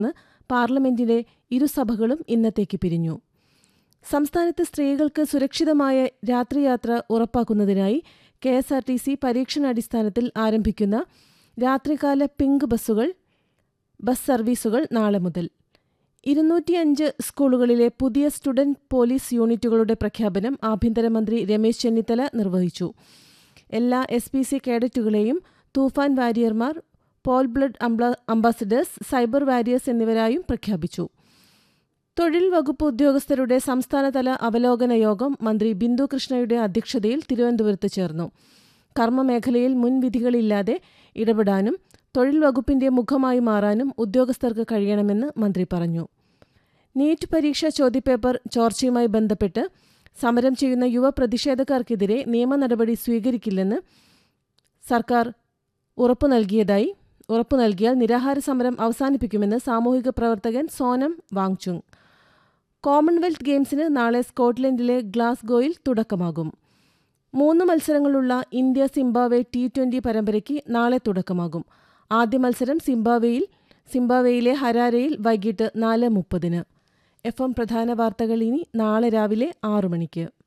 പാർലമെന്റിലെ ഇരുസഭകളും ഇന്നത്തേക്ക് പിരിഞ്ഞു സംസ്ഥാനത്ത് സ്ത്രീകൾക്ക് സുരക്ഷിതമായ രാത്രിയാത്ര ഉറപ്പാക്കുന്നതിനായി K S R T C പരീക്ഷണാടിസ്ഥാനത്തിൽ ആരംഭിക്കുന്ന രാത്രികാല പിങ്ക് ബസ്സുകൾ ബസ് സർവീസുകൾ നാളെ മുതൽ ഇരുന്നൂറ്റിയഞ്ച് സ്കൂളുകളിലെ പുതിയ സ്റ്റുഡന്റ് പോലീസ് യൂണിറ്റുകളുടെ പ്രഖ്യാപനം ആഭ്യന്തരമന്ത്രി രമേശ് ചെന്നിത്തല നിർവഹിച്ചു എല്ലാ എസ് പി സി കേഡറ്റുകളെയും തൂഫാൻ വാരിയർമാർ pol blood ambassadors cyber warriors എന്നിവരായും പ്രഖ്യാപിച്ചു തൊഴിൽ വകുപ്പ് ഉദ്യോഗസ്ഥരുടെ സംസ്ഥാനതല അവലോകന യോഗം മന്ത്രി ബിന്ദു കൃഷ്ണയുടെ അധ്യക്ഷതയിൽ തിരുവനന്തപുരത്ത് ചേർന്നു കർമ്മമേഖലയിൽ മുൻവിധികളില്ലാതെ ഇടപെടാനും തൊഴിൽ വകുപ്പിന്റെ മുഖമായി മാറാനും ഉദ്യോഗസ്ഥർക്ക് കഴിയണമെന്ന് മന്ത്രി പറഞ്ഞു നീറ്റ് പരീക്ഷാ ചോദ്യപേപ്പർ ചോർച്ചയുമായി ബന്ധപ്പെട്ട് സമരം ചെയ്യുന്ന യുവ പ്രതിഷേധക്കാർക്കെതിരെ നിയമ നടപടി സ്വീകരിക്കില്ലെന്ന് സർക്കാർ ഉറപ്പു നൽകിയതായി ഉറപ്പു നൽകിയാൽ നിരാഹാര സമരം അവസാനിപ്പിക്കുമെന്ന് സാമൂഹിക പ്രവർത്തകൻ സോനം വാങ്ചുങ് കോമൺവെൽത്ത് ഗെയിംസിന് നാളെ സ്കോട്ട്ലൻഡിലെ ഗ്ലാസ്ഗോയിൽ തുടക്കമാകും മൂന്ന് മത്സരങ്ങളുള്ള ഇന്ത്യ സിംബാവെ ടി ട്വന്റി പരമ്പരയ്ക്ക് നാളെ തുടക്കമാകും ആദ്യ മത്സരം സിംബാവെയിൽ സിംബാവെയിലെ ഹരാരയിൽ വൈകിട്ട് നാല് മുപ്പതിന് എഫ് എം പ്രധാന വാർത്തകൾ ഇനി നാളെ രാവിലെ ആറു മണിക്ക്